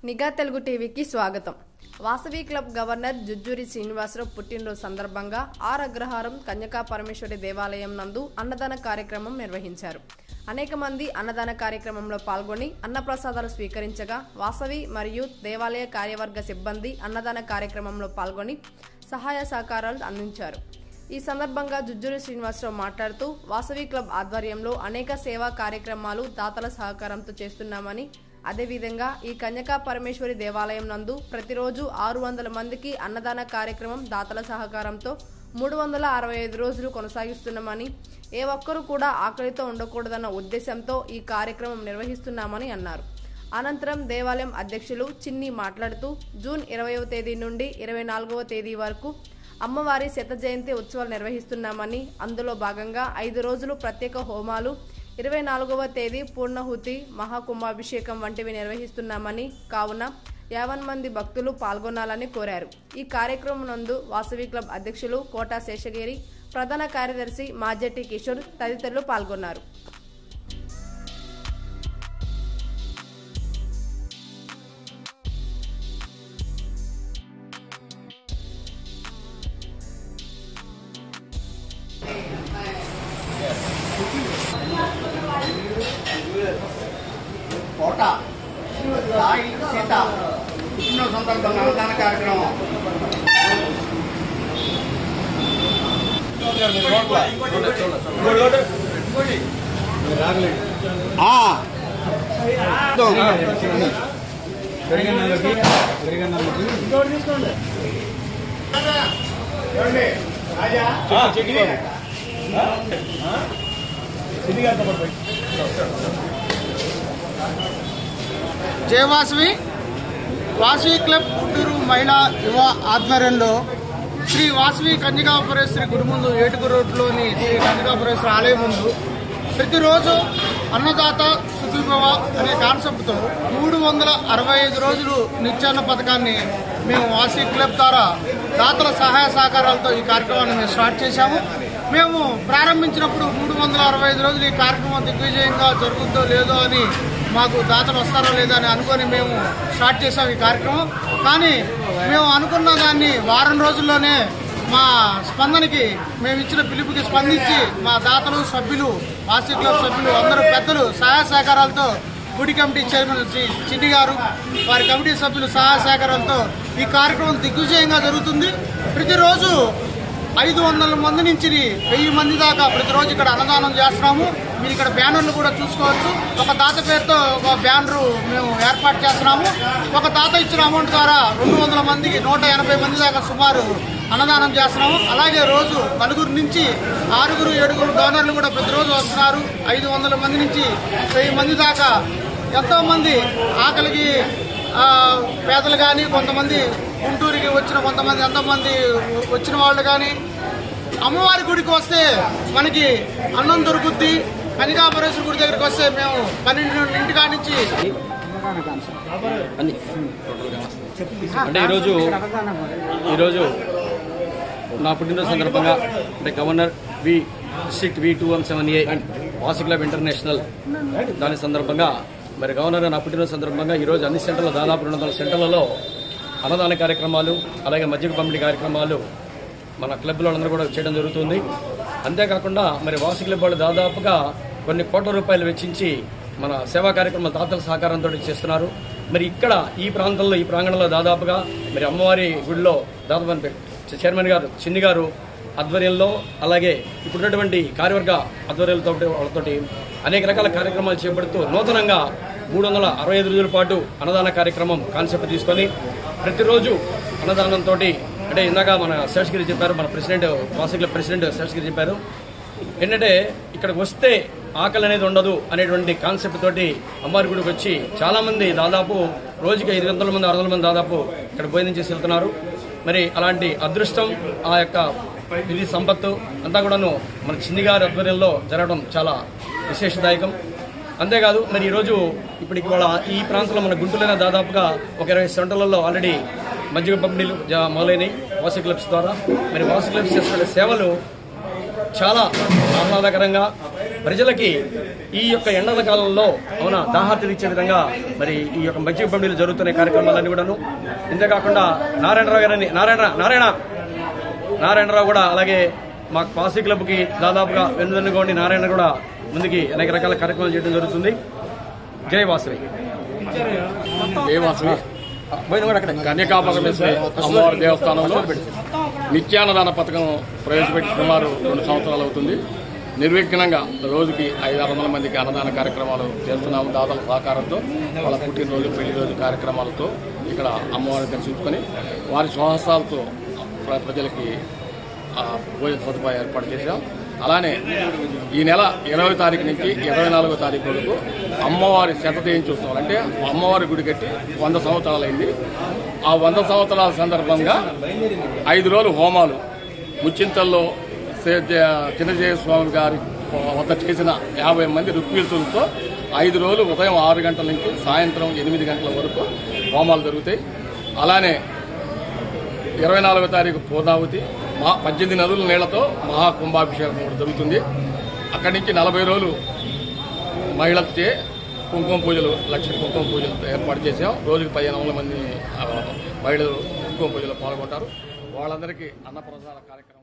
నిఘా తెలుగు టీవీకి స్వాగతం వాసవి క్లబ్ గవర్నర్ జుజ్జూరి శ్రీనివాసరావు పుట్టినరోజు సందర్భంగా ఆర్ అగ్రహారం కన్యకా పరమేశ్వరి దేవాలయం నందు అన్నదాన కార్యక్రమం నిర్వహించారు అనేక మంది అన్నదాన కార్యక్రమంలో పాల్గొని అన్నప్రసాదాలు స్వీకరించగా వాసవి మరియు దేవాలయ కార్యవర్గ సిబ్బంది అన్నదాన కార్యక్రమంలో పాల్గొని సహాయ సహకారాలు అందించారు ఈ సందర్భంగా జుజ్జూరి శ్రీనివాసరావు మాట్లాడుతూ వాసవి క్లబ్ ఆధ్వర్యంలో అనేక సేవా కార్యక్రమాలు దాతల సహకారంతో చేస్తున్నామని అదేవిధంగా ఈ కన్యకా పరమేశ్వరి దేవాలయం నందు ప్రతిరోజు ఆరు వందల మందికి అన్నదాన కార్యక్రమం దాతల సహకారంతో మూడు వందల అరవై ఐదు రోజులు కొనసాగిస్తున్నామని ఏ ఒక్కరూ కూడా ఆకలితో ఉండకూడదన్న ఉద్దేశంతో ఈ కార్యక్రమం నిర్వహిస్తున్నామని అన్నారు అనంతరం దేవాలయం అధ్యక్షులు చిన్ని మాట్లాడుతూ జూన్ ఇరవయవ తేదీ నుండి ఇరవై నాలుగవ తేదీ వరకు అమ్మవారి శత జయంతి ఉత్సవాలు నిర్వహిస్తున్నామని అందులో భాగంగా ఐదు రోజులు ప్రత్యేక హోమాలు ఇరవై నాలుగవ తేదీ పూర్ణహుతి మహాకుంభాభిషేకం వంటివి నిర్వహిస్తున్నామని కావున యావన్ మంది భక్తులు పాల్గొనాలని కోరారు ఈ కార్యక్రమం నందు వాసవి క్లబ్ అధ్యక్షులు కోటా శేషగిరి ప్రధాన కార్యదర్శి మాజెట్టి కిషోర్ తదితరులు పాల్గొన్నారు కోట సాయి సీత పుట్టినరోజు సందర్భంగా అన్నదాన కార్యక్రమం ఆ. చూడండి, రాజా జయవాసవి వాసవి క్లబ్ గుంటూరు మహిళా యువ ఆధ్వర్యంలో శ్రీ వాసవి కన్యకాపురేశ్వరి గుడి ముందు ఏటుకు రోడ్లోని శ్రీ కన్యకాపురేశ్వరి ఆలయం ముందు ప్రతిరోజు అన్నదాత సుఖీభవ అనే కాన్సెప్ట్తో మూడు వందల అరవై ఐదు రోజులు నిత్యాన్న పథకాన్ని మేము వాసవి క్లబ్ ద్వారా దాతల సహాయ సహకారాలతో ఈ కార్యక్రమాన్ని మేము స్టార్ట్ చేశాము మేము ప్రారంభించినప్పుడు మూడు వందల అరవై ఐదు రోజులు ఈ కార్యక్రమం దిగ్విజయంగా జరుగుతుందో లేదో అని మాకు దాతలు వస్తారో లేదో అని అనుకొని మేము స్టార్ట్ చేసాం ఈ కార్యక్రమం కానీ మేము అనుకున్న దాన్ని వారం రోజుల్లోనే మా స్పందనకి మేము ఇచ్చిన పిలుపుకి స్పందించి మా దాతలు సభ్యులు వాసి క్లబ్ సభ్యులు అందరూ పెద్దలు సహాయ సహకారాలతో గుడి కమిటీ చైర్మన్ శ్రీ చిన్ని గారు వారి కమిటీ సభ్యులు సహాయ సహకారాలతో ఈ కార్యక్రమం దిగ్విజయంగా జరుగుతుంది ప్రతిరోజు ఐదు వందల మంది నుంచి వెయ్యి మంది దాకా ప్రతిరోజు ఇక్కడ అన్నదానం చేస్తున్నాము మీరు ఇక్కడ బ్యానర్లు కూడా చూసుకోవచ్చు ఒక దాత పేరుతో ఒక బ్యానర్ మేము ఏర్పాటు చేస్తున్నాము ఒక దాత ఇచ్చిన అమౌంట్ ద్వారా రెండు వందల మందికి నూట ఎనభై మంది దాకా సుమారు అన్నదానం చేస్తున్నాము అలాగే రోజు నలుగురు నుంచి ఆరుగురు ఏడుగురు డోనర్లు కూడా ప్రతిరోజు వస్తున్నారు ఐదు వందల మంది నుంచి వెయ్యి మంది దాకా ఎంతో మంది ఆకలికి ఆ, పేదలు కానీ కొంతమంది గుంటూరుకి వచ్చిన కొంతమంది ఎంతోమంది వచ్చిన వాళ్ళు కానీ అమ్మవారి గుడికి వస్తే మనకి అన్నం దొరుకుద్ది కనికాపరేశ్వర గుడి దగ్గరికి వస్తే మేము పన్నెండు కాడి నుంచి అన్ని అంటే ఈరోజు ఈరోజు నా పుట్టినరోజు సందర్భంగా అంటే governor V district V two one seven A Vasavi club international దాని సందర్భంగా మరి గవర్నర్ నా పుట్టినరోజు సందర్భంగా ఈరోజు అన్ని సెంటర్లు దాదాపు రెండు వందల సెంటర్లలో అన్నదాన కార్యక్రమాలు అలాగే మజ్జిగ పంపిణీ కార్యక్రమాలు మన క్లబ్లో అందరూ కూడా చేయడం జరుగుతుంది అంతేకాకుండా మరి వాసి క్లబ్ వాళ్ళు దాదాపుగా కొన్ని కోట్ల రూపాయలు వెచ్చించి మన సేవా కార్యక్రమాలు దాతల సహకారంతో చేస్తున్నారు మరి ఇక్కడ ఈ ప్రాంతంలో ఈ ప్రాంగణంలో దాదాపుగా మరి అమ్మవారి గుడిలో దాదాపు మన చైర్మన్ గారు చిన్ని గారు ఆధ్వర్యంలో అలాగే ఇప్పుడున్నటువంటి కార్యవర్గ ఆధ్వర్యాలతో వాళ్ళతోటి అనేక రకాల కార్యక్రమాలు చేపడుతూ నూతనంగా మూడు వందల అరవై ఐదు రోజుల పాటు అన్నదాన కార్యక్రమం కాన్సెప్ట్ తీసుకొని ప్రతిరోజు అన్నదానంతో అంటే ఇందాక మన శేషగిరి చెప్పారు మన ప్రెసిడెంట్ వాసగిల ప్రెసిడెంట్ శేషగిరి చెప్పారు ఏంటంటే ఇక్కడికి వస్తే ఆకలి అనేది ఉండదు అనేటువంటి కాన్సెప్ట్ తోటి అమ్మవారి గుడికి వచ్చి చాలా మంది దాదాపు రోజుకి ఐదు వందల మంది ఆరు వందల మంది దాదాపు ఇక్కడ భోజనం చేసి వెళ్తున్నారు మరి అలాంటి అదృష్టం ఆ యొక్క ఇది సంపత్తు అంతా కూడాను మన చిన్ని గారి ఆధ్వర్యంలో జరగడం చాలా విశేషదాయకం అంతేకాదు మరి ఈరోజు ఇప్పుడు ఇవాళ ఈ ప్రాంతంలో మన గుంటూరులో దాదాపుగా ఒక ఇరవై సెంటర్లలో ఆల్రెడీ మజ్జిగ పంపిణీలు జా- మొదలైనవి వాసి క్లబ్స్ ద్వారా మరి వాసి క్లబ్స్ చేస్తున్న సేవలు చాలా ఆహ్లాదకరంగా ప్రజలకి ఈ యొక్క ఎండల కాలంలో అవునా దాహార్తి తీర్చే విధంగా మరి ఈ యొక్క మజ్జిగ బండిలు జరుగుతున్న కార్యక్రమాలన్నీ కూడాను ఇంతేకాకుండా నారాయణరావు గారిని నారాయణ నారాయణ నారాయణరావు కూడా అలాగే మా పాసి క్లబ్కి దాదాపుగా వెన్నుదన్నుగా ఉండి నారాయణ కూడా ముందుకి అనేక రకాల కార్యక్రమాలు చేయడం జరుగుతుంది జై వాసవి దేవాసవి కన్యకా పరమేశ్వరి అమ్మవారి దేవస్థానంలో నిత్యాన్నదాన పథకం ప్రవేశపెట్టి సుమారు రెండు సంవత్సరాలు అవుతుంది నిర్విఘ్నంగా రోజుకి ఐదు ఆరు వందల మందికి అన్నదాన కార్యక్రమాలు చేస్తున్నాము దాతల సహకారంతో వాళ్ళ పుట్టినరోజు పెళ్లిరోజు కార్యక్రమాలతో ఇక్కడ అమ్మవారిని దర్శించుకొని వారి స్వహస్తాలతో ప్ర- ప్రజలకి ఆ, భోజన సదుపాయం ఏర్పాటు చేశాం అలానే ఈ నెల ఇరవై తారీఖు నుంచి ఇరవై నాలుగో తారీఖు వరకు అమ్మవారి శతదేయం చూస్తాం అంటే అమ్మవారి గుడి కట్టి వంద సంవత్సరాలైంది ఆ వంద సంవత్సరాల సందర్భంగా ఐదు రోజులు హోమాలు ముచ్చింతల్లో సే- జ- చిన్నజయ స్వామి గారి వద్ద చేసిన యాభై మంది రుక్వీసులతో ఐదు రోజులు ఉదయం ఆరు గంటల నుంచి సాయంత్రం ఎనిమిది గంటల వరకు హోమాలు జరుగుతాయి అలానే ఇరవై నాలుగో తారీఖు పూర్ణావతి మా పద్దెనిమిది నదుల నీళ్లతో మహాకుంభాభిషేకం కూడా జరుగుతుంది అక్కడి నుంచి నలభై రోజులు మహిళలచే కుంకుమ పూజలు లక్ష కుంకుమ పూజలు ఏర్పాటు చేసాం రోజుకి పదిహేను వందల మంది ఆ, మహిళలు కుంకుమ పూజలో పాల్గొంటారు వాళ్ళందరికీ అన్నప్రసాద కార్యక్రమం